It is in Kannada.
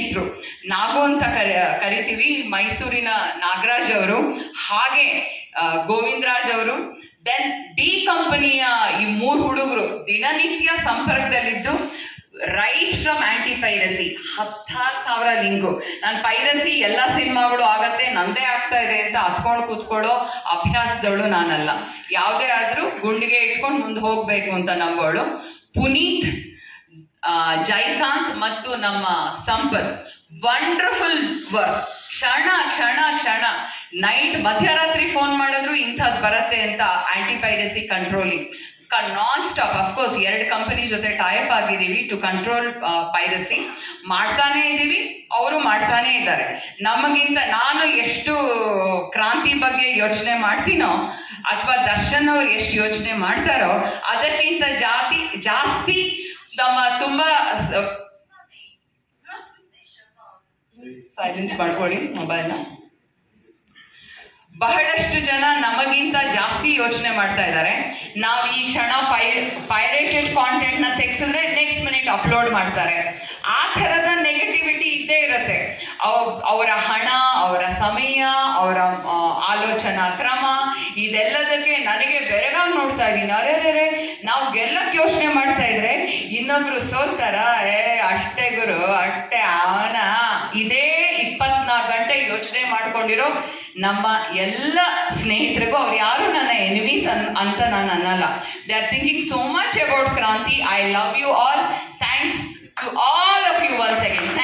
ಸ್ನೇಹಿತರು ನಾಗು ಅಂತ ಕರಿ ಕರಿತೀವಿ ಮೈಸೂರಿನ ನಾಗರಾಜ್ ಅವರು ಹಾಗೆ ಆ, ಗೋವಿಂದರಾಜ್ ಅವರು ದೆನ್ ಡಿ ಕಂಪನಿಯ ಈ ಮೂರು ಹುಡುಗರು ದಿನನಿತ್ಯ ಸಂಪರ್ಕದಲ್ಲಿದ್ದು ರೈಟ್ ಫ್ರಮ್ ಆಂಟಿ ಪೈರಸಿ ಹತ್ತಾರು ಸಾವಿರ ಲಿಂಕು ನಾನು ಪೈರಸಿ ಎಲ್ಲ ಸಿನಿಮಾಗಳು ಆಗತ್ತೆ ನಂದೇ ಆಗ್ತಾ ಇದೆ ಅಂತ ಹತ್ಕೊಂಡು ಕೂತ್ಕೊಳ್ಳೋ ಅಭ್ಯಾಸದವಳು ನಾನಲ್ಲ ಯಾವುದೇ ಆದ್ರೂ ಗುಂಡಿಗೆ ಇಟ್ಕೊಂಡು ಮುಂದೆ ಹೋಗ್ಬೇಕು ಅಂತ ನಂಬೋಳು ಪುನೀತ್ ಆ, ಜೈಕಾಂತ್ ಮತ್ತು ನಮ್ಮ ಸಂಪತ್ ವಂಡರ್ಫುಲ್ ವರ್ಕ್ ಕ್ಷಣ ಕ್ಷಣ ಕ್ಷಣ ನೈಟ್ ಮಧ್ಯರಾತ್ರಿ ಫೋನ್ ಮಾಡಿದ್ರು ಇಂಥದ್ದು ಬರುತ್ತೆ ಅಂತ anti piracy controlling non stop of course ಎರಡು ಕಂಪನಿ ಜೊತೆ ಟೈಪ್ ಆಗಿದ್ದೀವಿ ಟು ಕಂಟ್ರೋಲ್ ಪೈರಸಿ ಮಾಡ್ತಾನೆ ಇದ್ದೀವಿ ಅವರು ಮಾಡ್ತಾನೆ ಇದ್ದಾರೆ ನಮಗಿಂತ ನಾನು ಎಷ್ಟು ಕ್ರಾಂತಿ ಬಗ್ಗೆ ಯೋಚನೆ ಮಾಡ್ತೀನೋ ಅಥವಾ ದರ್ಶನ್ ಅವ್ರು ಎಷ್ಟು ಯೋಚನೆ ಮಾಡ್ತಾರೋ ಅದಕ್ಕಿಂತ ಜಾತಿ ಜಾಸ್ತಿ ನಮ್ಮ ತುಂಬಾ ಸೈಲೆನ್ಸ್ ಮಾಡ್ಕೊಳ್ಳಿ ಮೊಬೈಲ್ನ ಬಹಳಷ್ಟು ಜನ ನಮಗಿಂತ ಜಾಸ್ತಿ ಯೋಚನೆ ಮಾಡ್ತಾ ಇದ್ದಾರೆ ನಾವು ಈ ಕ್ಷಣ ಪೈ ಪೈರೇಟೆಡ್ ಕಾಂಟೆಂಟ್ ನ ತೆಗೆಸಿದ್ರೆ ನೆಕ್ಸ್ಟ್ ಮಿನಿಟ್ ಅಪ್ಲೋಡ್ ಮಾಡ್ತಾರೆ ಆ ಥರದ ನೆಗೆಟಿವಿಟಿ ಇದ್ದೇ ಇರುತ್ತೆ ಅವ್- ಅವರ ಹಣ ಅವರ ಸಮಯ ಅವರ ಆ, ಆಲೋಚನಾ ಕ್ರಮ ಇದೆಲ್ಲದಕ್ಕೆ ನನಗೆ ಬೆರಗಾಗಿ ನೋಡ್ತಾ ಇದ್ದೀನಿ ಅರೆ ರೇ ನಾವು ಗೆಲ್ಲಕ್ ಯೋಚನೆ ಮಾಡ್ತಾ ಇದ್ರೆ ಇನ್ನೊಬ್ರು ಸೋಲ್ತಾರ ಏ ಅಷ್ಟೇ ಗುರು ಅಷ್ಟೇ ಅವನ ಇದೇ ಇಪ್ಪತ್ನಾಲ್ಕು ಗಂಟೆ ಯೋಚನೆ ಮಾಡ್ಕೊಂಡಿರೋ ನಮ್ಮ ಎಲ್ಲ ಸ್ನೇಹಿತರಿಗೂ ಅವ್ರು ಯಾರು ನನ್ನ ಎನಿಮೀಸ್ ಅಂತ ನಾನು ಅನ್ನಲ್ಲ they are thinking so much about Kranti I love you all thanks to all of you once again